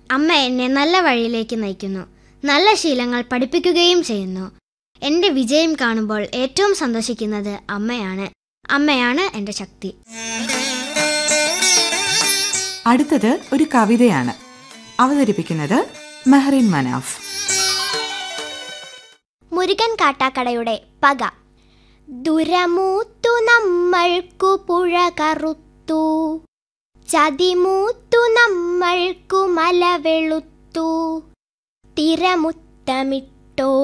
അമ്മ എന്നെ നല്ല വഴിയിലേക്ക് നയിക്കുന്നു നല്ല ശീലങ്ങൾ പഠിപ്പിക്കുകയും ചെയ്യുന്നു എൻ്റെ വിജയം കാണുമ്പോൾ ഏറ്റവും സന്തോഷിക്കുന്നത് അമ്മയാണ് അമ്മയാണ് എൻ്റെ ശക്തി അടുത്തത് ഒരു കവിതയാണ് അവതരിപ്പിക്കുന്നത് മെഹറിൻ മനാഫ് മുരുകൻ കാട്ടാക്കടയുടെ പക ദുരമൂത്തു നമ്മൾക്കു പുഴ കറുത്തു ചതിമൂത്തു നമ്മൾക്കു മല വെളുത്തു തിരമുത്തമിട്ടോ